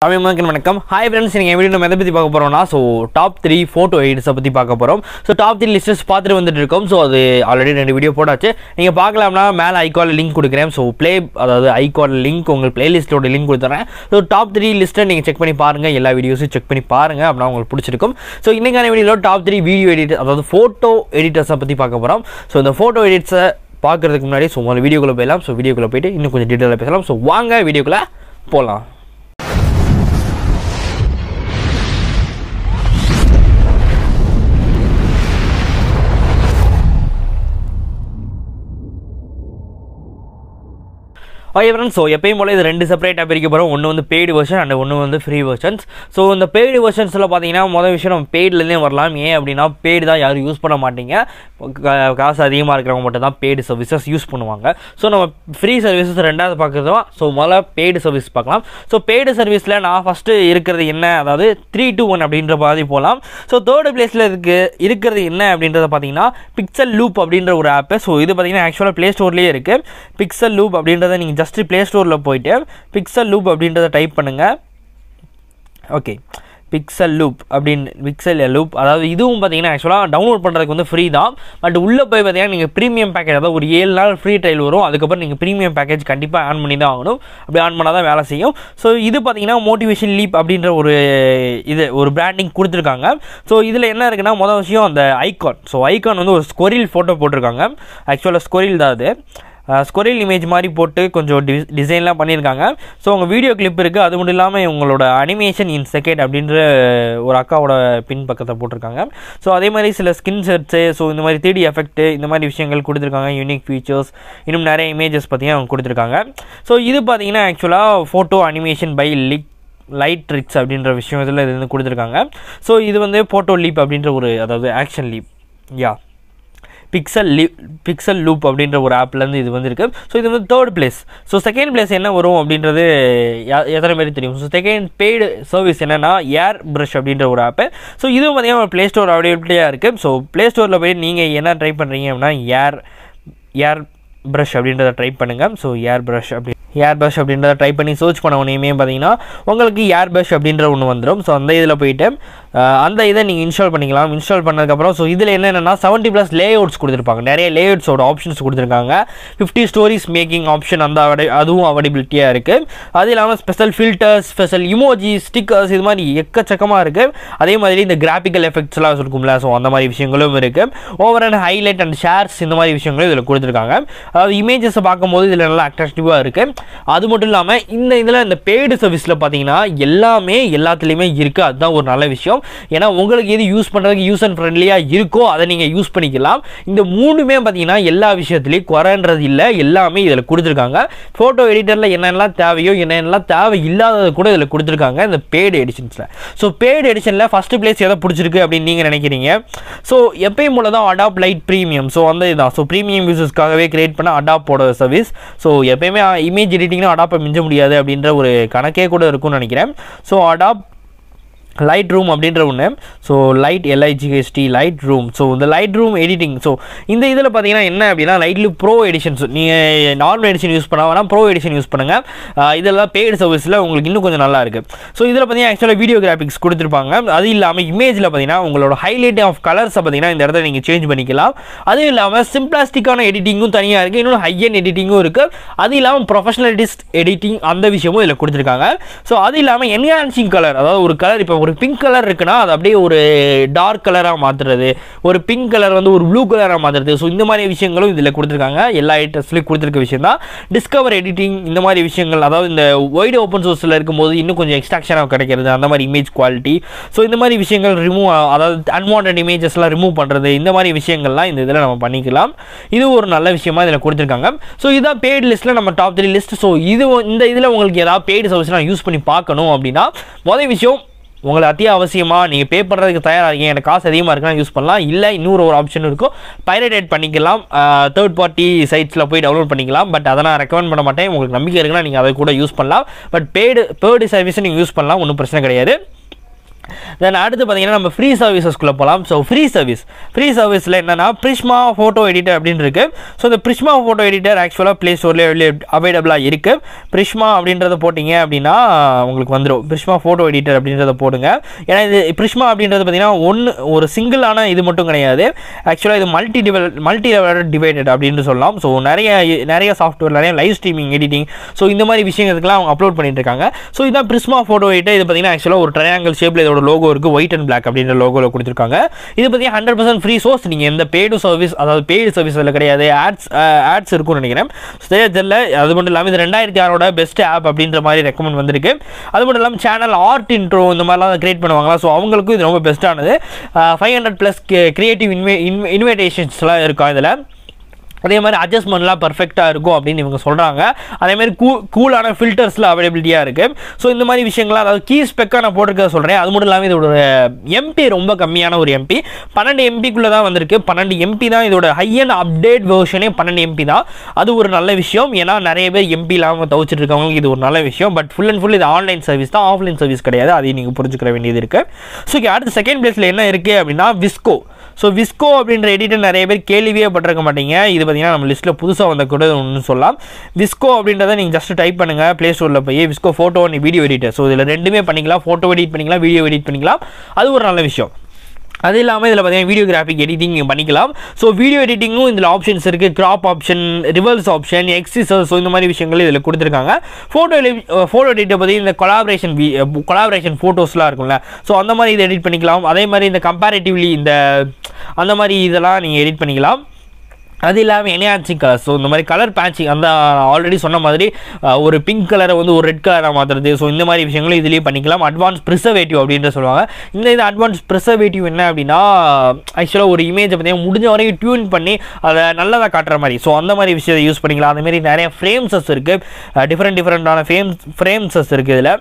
தமிழ் மக்கள் வணக்கம் hi friends நீங்கள் வீடியோ நம்ம எதை பற்றி பார்க்க போகிறோம்னா ஸோ டாப் த்ரீ ஃபோட்டோ எடிட்ஸை பற்றி பார்க்க போகிறோம் ஸோ டாப் த்ரீ லிஸ்டஸ் பார்த்துட்டு வந்துட்டு இருக்கோம் ஸோ அது ஆல்ரெடி ரெண்டு வீடியோ போட்டாச்சு நீங்கள் பார்க்கலாம்னா மேலே ஐகால் லிங்க் கொடுக்குறேன் ஸோ ப்ளே அதாவது ஐகால் லிங்க் உங்கள் பிளேலிஸ்ட்டோட லிங்க் கொடுத்துறேன் ஸோ டாப் த்ரீ லிஸ்ட்டை நீங்கள் செக் பண்ணி பாருங்கள் எல்லா வீடியோஸும் செக் பண்ணி பாருங்கள் அப்படின்னா உங்களுக்கு பிடிச்சிருக்கும் ஸோ இன்றைக்கான வீடியோவில் டாப் த்ரீ வீடியோ எடிட் அதாவது ஃபோட்டோ எடிட்டர்ஸை பற்றி பார்க்க போகிறோம் ஸோ இந்த ஃபோட்டோ எடிட்ஸை பார்க்குறதுக்கு முன்னாடி ஸோ முதல்ல வீடியோக்குள்ளே போயிடலாம் ஸோ வீடியோக்குள்ளே போயிட்டு இன்னும் கொஞ்சம் டீட்டெயிலாக பேசலாம் ஸோ வாங்க வீடியோக்குள்ளே போகலாம் ஓகே ஃப்ரெண்ட்ஸ் ஸோ எப்பயும் போல இது ரெண்டு செப்பரேட்டாக பிரிக்க போகிறோம் ஒன்று வந்து பெய்டு வெர்ஷன் அண்ட் ஒன்று வந்து ஃப்ரீ வெர்ஷன்ஸ் ஸோ இந்த பெய்டு வெர்ஷன்ஸில் பார்த்தீங்கன்னா மொதல் விஷயம் நம்ம பெய்ட்லேருந்தே வரலாம் ஏன் அப்படின்னா பெய்டு தான் யாரும் யூஸ் பண்ண மாட்டீங்க கா- காசு அதிகமாக இருக்கிறவங்க மட்டும் தான் பெய்டு சர்வீசஸ் யூஸ் பண்ணுவாங்க ஸோ நம்ம ஃப்ரீ சர்வீசஸ் ரெண்டாவது பார்க்குறதோ ஸோ முதல்ல பெய்டு சர்வீஸ் பார்க்கலாம் ஸோ பெய்டு சர்வீஸில் நான் ஃபஸ்ட்டு இருக்கிறது என்ன அதாவது த்ரீ டூ ஒன் அப்படின்ற மாதிரி போகலாம் ஸோ தேர்டு பிளேஸில் இருக்கு இருக்கிறது என்ன அப்படின்றத பார்த்தீங்கன்னா பிக்சல் லூப் அப்படின்ற ஒரு ஆப்பு ஸோ இது பார்த்தீங்கன்னா ஆக்சுவலாக ப்ளே ஸ்டோர்லேயே இருக்குது பிக்சல் லூப் அப்படின்றத நீங்கள் ஜஸ்ட் ப்ளே ஸ்டோரில் போயிட்டு பிக்சல் லூப் அப்படின்றத டைப் பண்ணுங்கள் ஓகே பிக்சல் லூப் அப்படின்னு பிக்சல் லூப் அதாவது இதுவும் பார்த்தீங்கன்னா ஆக்சுவலாக டவுன்லோட் பண்ணுறதுக்கு வந்து ஃப்ரீ தான் பட் உள்ளே போய் பார்த்தீங்கன்னா நீங்கள் ப்ரீமியம் பேக்கேஜ் அதாவது ஒரு ஏழு நாள் ஃப்ரீ ட்ரையல் வரும் அதுக்கப்புறம் நீங்கள் ப்ரீமியம் பேக்கேஜ் கண்டிப்பாக ஆன் பண்ணி தான் ஆகணும் அப்படி ஆன் பண்ணால் தான் வேலை செய்யும் ஸோ இது பார்த்தீங்கன்னா மோட்டிவேஷன் லீப் அப்படின்ற ஒரு இது ஒரு பிராண்டிங் கொடுத்துருக்காங்க ஸோ இதில் என்ன இருக்குன்னா மொதல் விஷயம் அந்த ஐகான் ஸோ ஐகான் வந்து ஒரு ஸ்கொரில் ஃபோட்டோ போட்டிருக்காங்க ஆக்சுவலாக ஸ்கொரில் தான் அது ஸ்கொரில் இமேஜ் மாதிரி போட்டு கொஞ்சம் டி டிசைன்லாம் பண்ணியிருக்காங்க ஸோ உங்கள் வீடியோ கிளிப் இருக்குது அது மட்டும் இல்லாமல் உங்களோட அனிமேஷன் இன் செகண்ட் அப்படின்ற ஒரு அக்காவோட பின் பக்கத்தை போட்டிருக்காங்க ஸோ அதே மாதிரி சில ஸ்கின் செட்ஸு ஸோ இந்த மாதிரி த்ரீ எஃபெக்ட் இந்த மாதிரி விஷயங்கள் கொடுத்துருக்காங்க யூனிக் ஃபீச்சர்ஸ் இன்னும் நிறைய இமேஜஸ் பார்த்தீங்கன்னா அவங்க கொடுத்துருக்காங்க ஸோ இது பார்த்தீங்கன்னா ஆக்சுவலாக ஃபோட்டோ அனிமேஷன் பை லிக் லைட் ட்ரிக்ஸ் அப்படின்ற விஷயம் இதில் இது வந்து கொடுத்துருக்காங்க ஸோ இது வந்து ஃபோட்டோ லீப் அப்படின்ற ஒரு அதாவது ஆக்ஷன் லீப் யா பிக்சல் லீ பிக்சல் லூப் அப்படின்ற ஒரு ஆப்லேருந்து இது வந்திருக்கு ஸோ இது வந்து third place so second place என்ன வரும் அப்படின்றது யா- எத்தனை பேருக்கு தெரியும் ஸோ செகண்ட் பெய்டு சர்வீஸ் என்னென்னா ஏர் ப்ரஷ் அப்படின்ற ஒரு ஆப்பு ஸோ இதுவும் பார்த்தீங்கன்னா ப்ளே ஸ்டோர் அவைலபிலிட்டியாக இருக்குது ஸோ ப்ளே ஸ்டோரில் போய் நீங்கள் என்ன ட்ரை பண்ணுறீங்க அப்படின்னா ஏர் ஏர் ப்ரஷ் அப்படின்றத ட்ரை பண்ணுங்கள் ஸோ ஏர் ப்ரஷ் அப்படி ஏர் ப்ரஷ் அப்படின்றத ட்ரை பண்ணி சர்ச் பண்ண உடனேயுமே பார்த்தீங்கன்னா உங்களுக்கு ஏர் ப்ரஷ் அப்படின்ற ஒன்று வந்துடும் ஸோ அந்த இதில் போயிட்டு அஹ், அந்த இதை நீங்கள் இன்ஸ்டால் பண்ணிக்கலாம் இன்ஸ்டால் பண்ணதுக்கப்புறம் ஸோ இதில் என்னென்னா செவன்ட்டி ப்ளஸ் லேஅவுட்ஸ் கொடுத்துருப்பாங்க நிறைய லேஅவுட்ஸோட ஆப்ஷன்ஸ் கொடுத்துருக்காங்க ஃபிஃப்டி ஸ்டோரிஸ் மேக்கிங் ஆப்ஷன் அந்த அவடை அதுவும் அவைலபிலிட்டியாக இருக்குது அது இல்லாமல் special filters special emoji stickers இது மாதிரி எக்கச்சக்கமாக இருக்குது அதே மாதிரி இந்த கிராஃபிக்கல் எஃபெக்ட்ஸ்லாம் இருக்கும்ல ஸோ அந்த மாதிரி விஷயங்களும் இருக்குது over and highlight and shares இந்த மாதிரி விஷயங்களும் இதில் கொடுத்துருக்காங்க அதாவது இமேஜஸை பார்க்கும்போது இதில் நல்லா அட்ராக்டிவாக இருக்குது அது மட்டும் இல்லாமல் இந்த இதில் இந்த பெய்டு சர்வீஸில் பார்த்தீங்கன்னா எல்லாமே எல்லாத்துலேயுமே இருக்குது அதுதான் ஒரு நல்ல விஷயம் ஏன்னா உங்களுக்கு எது யூஸ் பண்ணுறதுக்கு யூஸ் அண்ட் ஃப்ரெண்ட்லியாக இருக்கோ அதை நீங்கள் யூஸ் பண்ணிக்கலாம் இந்த மூணுமே பார்த்தீங்கன்னா எல்லா விஷயத்துலையும் குறைன்றது இல்லை எல்லாமே இதில் கொடுத்துருக்காங்க ஃபோட்டோ எடிட்டரில் என்னென்னலாம் தேவையோ என்னென்னலாம் தேவை இல்லாதது கூட இதில் கொடுத்துருக்காங்க இந்த பெய்டு எடிஷன்ஸில் ஸோ பெய்டு எடிஷனில் ஃபஸ்ட்டு பிளேஸ் எதை பிடிச்சிருக்கு அப்படின்னு நீங்கள் நினைக்கிறீங்க ஸோ எப்பயும் போல தான் அடாப் லைட் ப்ரீமியம் ஸோ அந்த இதுதான் ஸோ ப்ரீமியம் யூசர்ஸ்க்காகவே கிரியேட் பண்ண அடாப்போட சர்வீஸ் ஸோ எப்பயுமே இமேஜ் எடிட்டிங்னா அடாப்பை மிஞ்ச முடியாது அப்படின்ற ஒரு கணக்கே கூட இருக்கும்னு நினைக்கிறேன் ஸோ அடாப் லைட் ரூம் அப்படின்ற ஒன்று ஸோ லைட் எல்ஐஜிஎஸ்டி லைட் ரூம் ஸோ இந்த லைட் ரூம் எடிட்டிங் ஸோ இந்த இதில் பார்த்தீங்கன்னா என்ன அப்படின்னா லைட்லி ப்ரோ எடிஷன்ஸ் நீங்கள் நார்மல் எடிஷன் யூஸ் பண்ண வேணாம் ப்ரோ எடிஷன் யூஸ் பண்ணுங்கள் ஆஹ் இதெல்லாம் பெய்டு சர்வீஸில் உங்களுக்கு இன்னும் கொஞ்சம் நல்லா இருக்குது ஸோ இதில் பார்த்தீங்கன்னா ஆக்சுவலாக வீடியோ கிராஃபிக்ஸ் கொடுத்துருப்பாங்க அது இல்லாமல் இமேஜில் பார்த்தீங்கன்னா உங்களோட ஹைலைட் ஆஃப் கலர்ஸை பார்த்தீங்கன்னா இந்த இடத்துல நீங்கள் சேஞ்ச் பண்ணிக்கலாம் அதுவும் இல்லாமல் சிம்பிளாஸ்டிக்கான எடிட்டிங்கும் தனியாக இருக்குது இன்னொன்று ஹையன் எடிட்டிங்கும் இருக்குது அது இல்லாமல் ப்ரொஃபஷனலிஸ்ட் எடிட்டிங் அந்த விஷயமும் இதில் கொடுத்துருக்காங்க ஸோ அது இல்லாமல் என்ஹான்சிங் கலர் அதாவது ஒரு கலர் இப்போ ஒரு பிங்க் கலர் இருக்குன்னா அது அப்படியே ஒரு டார்க் கலராக மாற்றுறது ஒரு பிங்க் கலர் வந்து ஒரு ப்ளூ கலராக மாற்றுறது ஸோ இந்த மாதிரி விஷயங்களும் இதில் கொடுத்துருக்காங்க எல்லா ஐட்டஸ்லையும் கொடுத்துருக்க விஷயம் தான் டிஸ்கவர் எடிட்டிங் இந்த மாதிரி விஷயங்கள் அதாவது இந்த ஒய்டு ஓப்பன் சோர்ஸில் இருக்கும்போது இன்னும் கொஞ்சம் எக்ஸ்ட்ராக்ஷனாக கிடைக்கிறது அந்த மாதிரி இமேஜ் குவாலிட்டி ஸோ இந்த மாதிரி விஷயங்கள் ரிமூவ் அதாவது அன்வான்ட் இமேஜஸ்லாம் ரிமூவ் பண்ணுறது இந்த மாதிரி விஷயங்கள்லாம் இந்த இதில் நம்ம பண்ணிக்கலாம் இது ஒரு நல்ல விஷயமா இதில் கொடுத்துருக்காங்க ஸோ இதுதான் பெய்டு லிஸ்ட்டில் நம்ம டாப் த்ரீ லிஸ்ட் ஸோ இது இந்த இதில் உங்களுக்கு ஏதாவது பெய்டு சர்வீஸ்லாம் யூஸ் பண்ணி பார்க்கணும் அப்படின்னா முதல் விஷயம் உங்களை அத்தியாவசியமாக நீங்கள் பே பண்ணுறதுக்கு தயாராக இருக்கீங்க எனக்கு காசு அதிகமாக இருக்குன்னா யூஸ் பண்ணலாம் இல்லை இன்னொரு ஒரு ஆப்ஷன் இருக்கும் பைரேட் பண்ணிக்கலாம் தேர்ட் பார்ட்டி சைட்ஸில் போய் டவுன்லோட் பண்ணிக்கலாம் பட் அதை நான் ரெக்கமெண்ட் பண்ண மாட்டேன் உங்களுக்கு நம்பிக்கை இருக்குன்னா நீங்கள் அதை கூட யூஸ் பண்ணலாம் பட் பெய்டு பேர்டு சர்வீஸை நீங்கள் யூஸ் பண்ணலாம் ஒன்றும் பிரச்சனை கிடையாது தென் அடுத்து பார்த்தீங்கன்னா நம்ம ஃப்ரீ சர்வீசஸ்க்குள்ளே போகலாம் ஸோ ஃப்ரீ சர்வீஸ் ஃப்ரீ சர்வீஸில் என்னென்னா ப்ரிஸ்மா ஃபோட்டோ எடிட்டர் அப்படின்னு இருக்கு ஸோ இந்த ப்ரிஸ்மா ஃபோட்டோ எடிட்டர் ஆக்சுவலாக ப்ளே ஸ்டோர்லேயே அவைலபிளாக இருக்குது ப்ரிஸ்மா அப்படின்றத போட்டிங்க அப்படின்னா உங்களுக்கு வந்துடும் ப்ரிஸ்மா ஃபோட்டோ எடிட்டர் அப்படின்றத போடுங்க ஏன்னா இது ப்ரிஸ்மா அப்படின்றது பார்த்தீங்கன்னா ஒன்று ஒரு சிங்கிளான இது மட்டும் கிடையாது ஆக்சுவலாக இது மல்டி டிவல் மல்டி லெவல் டிவைடட் அப்படின்னு சொல்லலாம் ஸோ நிறைய நிறைய சாஃப்ட்வேர் நிறைய லைவ் ஸ்ட்ரீமிங் எடிட்டிங் ஸோ இந்த மாதிரி விஷயங்களுக்குலாம் அவங்க அப்லோட் பண்ணிட்டு இருக்காங்க ஸோ இதான் ப்ரிஸ்மா ஃபோட்டோ எடிட்டர் இது பார்த்தீங்கன்னா ஆக்சுவலாக ஒரு ட்ரையாங்கல் ஷேப்பில் இதோட லோகோ இருக்குது ஒயிட் அண்ட் பிளாக் அப்படின்ற லோகோவில் கொடுத்துருக்காங்க இது பார்த்தீங்கன்னா ஹண்ட்ரட் பர்சன்ட் ஃப்ரீ சோர்ஸ் நீங்கள் எந்த பெய்டு சர்வீஸ் அதாவது பெய்டு சர்வீஸ் அதில் கிடையாது ஆட்ஸ் ஆட்ஸ் இருக்கும்னு நினைக்கிறேன் ஸ்டேஜில் அது மட்டும் இல்லாமல் இது ரெண்டாயிரத்தி ஆறோட பெஸ்ட் ஆப் அப்படின்ற மாதிரி ரெக்கமெண்ட் வந்திருக்கு அது மட்டும் இல்லாமல் சேனல் ஆர்ட் இன்ட்ரோ இந்த மாதிரிலாம் கிரியேட் பண்ணுவாங்களா ஸோ அவங்களுக்கும் இது ரொம்ப பெஸ்ட்டானது ஃபைவ் ஹண்ட்ரட் ப்ளஸ் கிரியேட்டிவ் இன்வே இன்விடேஷன்ஸ்லாம் இருக்கும் இதில் அதே மாதிரி அட்ஜஸ்ட்மெண்ட்லாம் பர்ஃபெக்டாக இருக்கும் அப்படின்னு இவங்க சொல்கிறாங்க அதே மாதிரி கூ கூலான ஃபில்டர்ஸில் அவைலபிலிட்டியாக இருக்குது ஸோ இந்த மாதிரி விஷயங்கள்லாம் அதாவது கீ ஸ்பெக்காக நான் போட்டிருக்க சொல்கிறேன் அது மட்டும் இல்லாமல் இதோட எம்பி ரொம்ப கம்மியான ஒரு எம்பி பன்னெண்டு எம்பிக்குள்ளே தான் வந்திருக்கு பன்னெண்டு எம்பி தான் இதோட ஹையன் அப்டேட் வெர்ஷனே பன்னெண்டு எம்பி தான் அது ஒரு நல்ல விஷயம் ஏன்னா நிறைய பேர் எம்பி இல்லாமல் தவிச்சிட்டு இருக்கவங்களுக்கு இது ஒரு நல்ல விஷயம் பட் ஃபுல் அண்ட் ஃபுல் இது ஆன்லைன் சர்வீஸ் தான் ஆஃப்லைன் சர்வீஸ் கிடையாது அதையும் நீங்கள் புரிஞ்சுக்கிற வேண்டியது இருக்குது ஸோ இங்கே அடுத்த செகண்ட் பிளேஸில் என்ன இருக்குது அப்படின்னா விஸ்கோ ஸோ விஸ்கோ அப்படின்ற எடிட்டர் நிறைய பேர் கேள்வியே பட்டிருக்க மாட்டீங்க இது பார்த்தீங்கன்னா நம்ம லிஸ்ட்டில் புதுசாக வந்த கூட ஒன்று சொல்லலாம் விஸ்கோ அப்படின்றத நீங்கள் ஜஸ்ட் டைப் பண்ணுங்கள் ப்ளே ஸ்டோரில் போய் VSCO photo and video editor so இதில் ரெண்டுமே பண்ணிக்கலாம் ஃபோட்டோ எடிட் பண்ணிக்கலாம் வீடியோ எடிட் பண்ணிக்கலாம் அது ஒரு நல்ல விஷயம் அது இல்லாமல் இதில் பார்த்தீங்கன்னா வீடியோ கிராஃபிக் எடிட்டிங் பண்ணிக்கலாம் ஸோ வீடியோ எடிட்டிங்கும் இதில் ஆப்ஷன்ஸ் இருக்குது கிராப் ஆப்ஷன் ரிவர்ஸ் ஆப்ஷன் எக்ஸிசர் ஸோ இந்த மாதிரி விஷயங்கள் இதில் கொடுத்துருக்காங்க ஃபோட்டோ ஃபோட்டோ எடிட்டை பற்றி இந்த கொலாபரேஷன் கொலாபரேஷன் ஃபோட்டோஸ்லாம் இருக்கும்ல ஸோ அந்த மாதிரி இதை எடிட் பண்ணிக்கலாம் அதே மாதிரி இந்த கம்பேரிட்டிவ்லி இந்த அந்த மாதிரி இதெல்லாம் நீங்கள் எடிட் பண்ணிக்கலாம் அது இல்லாமல் என்ஹான்சிங் கலர் ஸோ இந்த மாதிரி கலர் பேட்சிங் அந்த ஆல்ரெடி சொன்ன மாதிரி அஹ், ஒரு பிங்க் கலரை வந்து ஒரு ரெட் கலராக மாற்றுறது ஸோ இந்த மாதிரி விஷயங்களும் இதுலேயே பண்ணிக்கலாம் அட்வான்ஸ் ப்ரிசர்வேட்டிவ் அப்படின்ற சொல்லுவாங்க இந்த இது அட்வான்ஸ் ப்ரிசர்வேட்டிவ் என்ன அப்படின்னா ஆக்சுவலாக ஒரு இமேஜை பார்த்தீங்கன்னா முடிஞ்ச வரைக்கும் டியூன் பண்ணி அதை நல்லதாக காட்டுற மாதிரி ஸோ அந்த மாதிரி விஷயத்தை யூஸ் பண்ணிக்கலாம் அந்த மாதிரி நிறைய ஃப்ரேம்ஸஸ் இருக்குது டிஃப்ரெண்ட் டிஃப்ரெண்ட்டான ஃப்ரேம்ஸ் ஃப்ரேம்ஸஸ் இருக்குது இதில்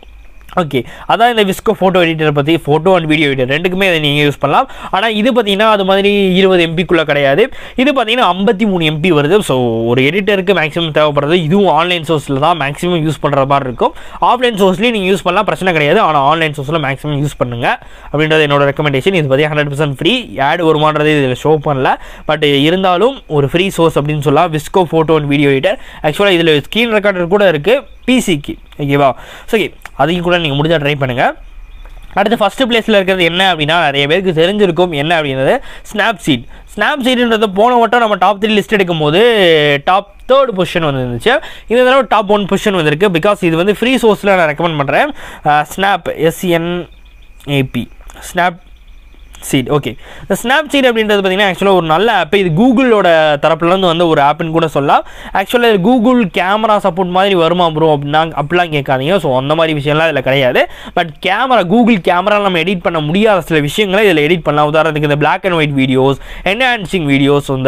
ஓகே அதான் இந்த விஸ்கோ ஃபோட்டோ எடிட்டரை பற்றி ஃபோட்டோ அண்ட் வீடியோ எடிட்டர் ரெண்டுக்குமே இதை நீங்கள் யூஸ் பண்ணலாம் ஆனால் இது பார்த்தீங்கன்னா அது மாதிரி இருபது எம்பிக்குள்ளே கிடையாது இது பார்த்தீங்கன்னா ஐம்பத்தி மூணு எம்பி வருது ஸோ ஒரு எடிட்டருக்கு மேக்ஸிமம் தேவைப்படுறது இதுவும் ஆன்லைன் சோர்ஸில் தான் மேக்ஸிமம் யூஸ் பண்ணுற மாதிரி இருக்கும் ஆஃப்லைன் சோர்ஸ்லேயும் நீங்கள் யூஸ் பண்ணலாம் பிரச்சனை கிடையாது ஆனால் ஆன்லைன் சோர்ஸில் மேக்ஸிமம் யூஸ் பண்ணுங்க அப்படின்றது என்னோட ரெக்கமெண்டேஷன் இது பார்த்தீங்கன்னா ஹண்ட்ரட் பர்சன்ட் ஃப்ரீ ஆட் வருமானது இதில் ஷோ பண்ணல பட் இருந்தாலும் ஒரு ஃப்ரீ சோர்ஸ் அப்படின்னு சொல்லலாம் VSCO photo and video editor ஆக்சுவலாக இதில் ஸ்க்ரீன் ரெக்கார்டர் கூட இருக்குது பிசிக்கு ஓகேவா சரி அதையும் கூட நீங்கள் முடிஞ்சால் ட்ரை பண்ணுங்கள் அடுத்து ஃபஸ்ட்டு பிளேஸில் இருக்கிறது என்ன அப்படின்னா நிறைய பேருக்கு தெரிஞ்சிருக்கும் என்ன அப்படின்றது ஸ்னாப்சீட் ஸ்னாப்சீட்ன்றது போன வட்டம் நம்ம டாப் த்ரீ லிஸ்ட் எடுக்கும்போது டாப் தேர்ட் பொசிஷன் வந்துருந்துச்சு இந்த தடவை டாப் ஒன் பொசிஷன் வந்திருக்கு பிகாஸ் இது வந்து ஃப்ரீ சோர்ஸில் நான் ரெக்கமெண்ட் பண்ணுறேன் snap S N A P Snapseed okay இந்த ஸ்னாப் சீட் அப்படின்றது பார்த்தீங்கன்னா ஆக்சுவலாக ஒரு நல்ல ஆப் இது கூகுளோட தரப்புலேருந்து வந்து ஒரு ஆப்புன்னு கூட சொல்லலாம் ஆக்சுவலாக இது கூகுள் கேமரா சப்போர்ட் மாதிரி வருமா ப்ரோ அப்படின்னா அப்படிலாம் கேட்காதீங்க ஸோ அந்த மாதிரி விஷயம்லாம் இதில் கிடையாது பட் கேமரா கூகுள் கேமரா நம்ம எடிட் பண்ண முடியாத சில விஷயங்களை இதில் எடிட் பண்ணலாம் உதாரணத்துக்கு இந்த black and white videos enhancing videos இந்த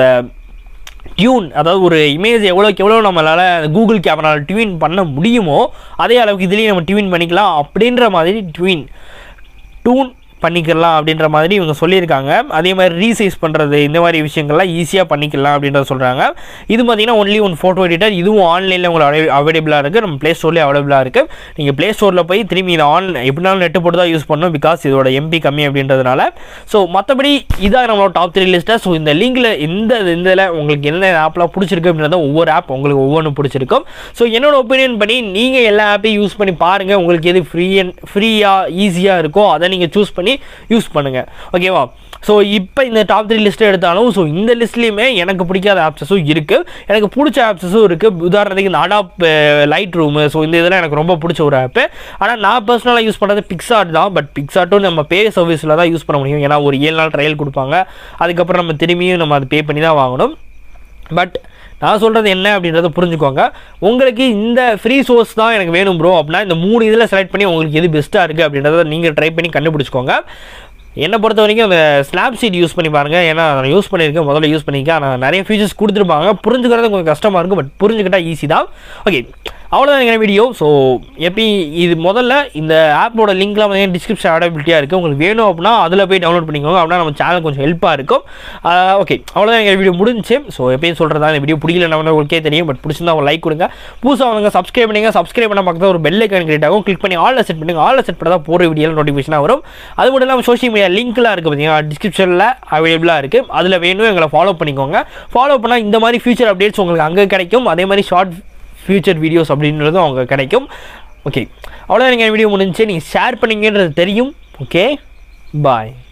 டியூன் அதாவது ஒரு இமேஜ் எவ்வளோக்கு எவ்வளோ நம்மளால் கூகுள் கேமராவில் டியூன் பண்ண முடியுமோ அதே அளவுக்கு இதுலேயும் நம்ம டியூன் பண்ணிக்கலாம் அப்படின்ற மாதிரி டியூன் டூன் பண்ணிக்கலாம் அப்படின்ற மாதிரி இவங்க சொல்லியிருக்காங்க அதே மாதிரி ரீசைஸ் பண்ணுறது இந்த மாதிரி விஷயங்கள்லாம் ஈஸியாக பண்ணிக்கலாம் அப்படின்றத சொல்கிறாங்க இது பார்த்தீங்கன்னா ஒன்லி ஒன் ஃபோட்டோ எடிட்டர் இதுவும் ஆன்லைனில் உங்களுக்கு அவைலபிளாக இருக்குது நம்ம ப்ளே ஸ்டோர்லேயே அவைலபிளாக இருக்குது நீங்கள் ப்ளே ஸ்டோரில் போய் திரும்பி இதை ஆன் எப்படினாலும் நெட்டு போட்டு தான் யூஸ் பண்ணணும் பிகாஸ் இதோட எம்பி கம்மி அப்படின்றதுனால ஸோ மற்றபடி இதான் நம்மளோட டாப் த்ரீ லிஸ்ட்டாக ஸோ இந்த லிங்கில் இந்த இந்த இதில் உங்களுக்கு என்ன ஆப்லாம் பிடிச்சிருக்கு அப்படின்றத ஒவ்வொரு ஆப் உங்களுக்கு ஒவ்வொன்றும் பிடிச்சிருக்கும் ஸோ என்னோட ஒப்பீனியன் பண்ணி நீங்கள் எல்லா ஆப்பையும் யூஸ் பண்ணி பாருங்கள் உங்களுக்கு எது ஃப்ரீ அண்ட் ஃப்ரீயாக ஈஸியாக இருக்கோ அதை நீங்கள் சூஸ் பண்ணி யூஸ் பண்ணுங்கள் ஓகேவா ஸோ இப்போ இந்த டாப் த்ரீ லிஸ்ட்டை எடுத்தாலும் ஸோ இந்த லிஸ்ட்லேயுமே எனக்கு பிடிக்காத ஆப்ஸஸும் இருக்குது எனக்கு பிடிச்ச ஆப்ஸஸும் இருக்குது உதாரணத்துக்கு இந்த அடாப் லைட் ரூமு ஸோ இந்த இதெல்லாம் எனக்கு ரொம்ப பிடிச்ச ஒரு ஆப்பு ஆனால் நான் பர்சனலாக யூஸ் பண்ணுறது பிக்சார்ட் தான் பட் பிக்சார்ட்டும் நம்ம பே சர்வீஸில் தான் யூஸ் பண்ண முடியும் ஏன்னா ஒரு ஏழு நாள் ட்ரையல் கொடுப்பாங்க அதுக்கப்புறம் நம்ம திரும்பியும் நம்ம அதை பே பண்ணி தான் வாங்கணும் பட் நான் சொல்கிறது என்ன அப்படின்றத புரிஞ்சுக்கோங்க உங்களுக்கு இந்த ஃப்ரீ சோர்ஸ் தான் எனக்கு வேணும் ப்ரோ அப்படின்னா இந்த மூணு இதில் செலக்ட் பண்ணி உங்களுக்கு எது பெஸ்ட்டாக இருக்குது அப்படின்றத நீங்கள் ட்ரை பண்ணி கண்டுபிடிச்சிக்கோங்க என்னை பொறுத்த வரைக்கும் அந்த ஸ்னாப் சீட் யூஸ் பண்ணி பாருங்கள் ஏன்னா நான் யூஸ் பண்ணியிருக்கேன் முதல்ல யூஸ் பண்ணியிருக்கேன் ஆனால் நிறைய ஃபீச்சர்ஸ் கொடுத்துருப்பாங்க புரிஞ்சுக்கிறது கொஞ்சம் கஷ்டமாக இருக்கும் பட் புரிஞ்சுக்கிட்டா ஈஸி தான் ஓகே அவ்வளோதான் எங்கள் வீடியோ ஸோ எப்படி இது முதல்ல இந்த ஆப்போட லிங்க்லாம் வந்து டிஸ்கிரிப்ஷன் அவைலபிலிட்டியாக இருக்குது உங்களுக்கு வேணும் அப்படின்னா அதில் போய் டவுன்லோட் பண்ணிக்கோங்க அப்படின்னா நம்ம சேனல் கொஞ்சம் ஹெல்ப்பாக இருக்கும் ஓகே அவ்வளோதான் எங்கள் வீடியோ முடிஞ்சு ஸோ எப்பயும் சொல்கிறதா இந்த வீடியோ பிடிக்கல வந்து உங்களுக்கே தெரியும் பட் பிடிச்சிருந்தா ஒரு லைக் கொடுங்க புதுசாக வந்து சப்ஸ்கிரைப் பண்ணுங்க சப்ஸ்கிரைப் பண்ண பக்கத்தில் ஒரு பெல் ஐக்கான் கிரியேட் ஆகும் கிளிக் பண்ணி ஆலில் செட் பண்ணுங்க ஆலில் செட் பண்ணால் தான் போகிற வீடியோ நோட்டிஃபிகேஷனாக வரும் அது மட்டும் இல்லாமல் சோஷியல் மீடியா லிங்க்லாம் இருக்குது பார்த்தீங்கன்னா டிஸ்கிரிப்ஷனில் அவைலபிளாக இருக்குது அதில் வேணும் எங்களை ஃபாலோ பண்ணிக்கோங்க ஃபாலோ பண்ணால் இந்த மாதிரி ஃபியூச்சர் அப்டேட்ஸ் உங்களுக்கு அங்கே கிடைக்கும் அதே மாதிரி ஷார்ட் ஃபியூச்சர் வீடியோஸ் அப்படின்றதும் அவங்க கிடைக்கும் ஓகே அவ்வளோதான் நீங்கள் வீடியோ முடிஞ்சு நீங்கள் ஷேர் பண்ணீங்கன்றது தெரியும் ஓகே பாய்